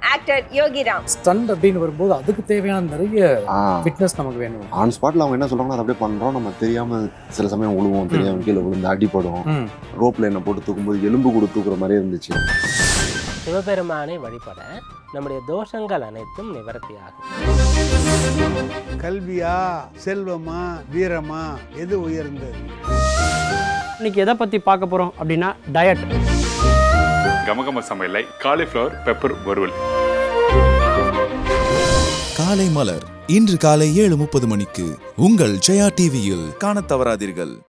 Actor Yogiram stunt அப்படின்னு வரும்போது அதுக்கு தேவையான நிறைய ஆ ஃபிட்னஸ் நமக்கு வேணும் ஆன் ஸ்பாட்ல அவங்க என்ன சொல்றாங்களோ அதை அப்படியே பண்றோம் நம்ம தெரியாம சில சமயம் விழுவோம் தெரியாம கீழே விழுந்து அடிபடும் ம். ரோப்ல என்ன போட்டு தூக்கும்போது எலும்பு கூட தூக்குற மாதிரியே இருந்துச்சு சிவபெருமானை வழிபட நம்முடைய தோஷங்கள் அனைத்தும் நிவர்த்தியாகும் கல்வியா செல்வமா வீரமா எது உயர்ந்தது இன்னைக்கு எதை பற்றி பார்க்க போகிறோம் அப்படின்னா டயட் கமகம சமையலை காலிஃப்ளவர் பெப்பர் வறுவல் காலை மலர் இன்று காலை ஏழு முப்பது மணிக்கு உங்கள் ஜெயா டிவியில் காணத் தவறாதீர்கள்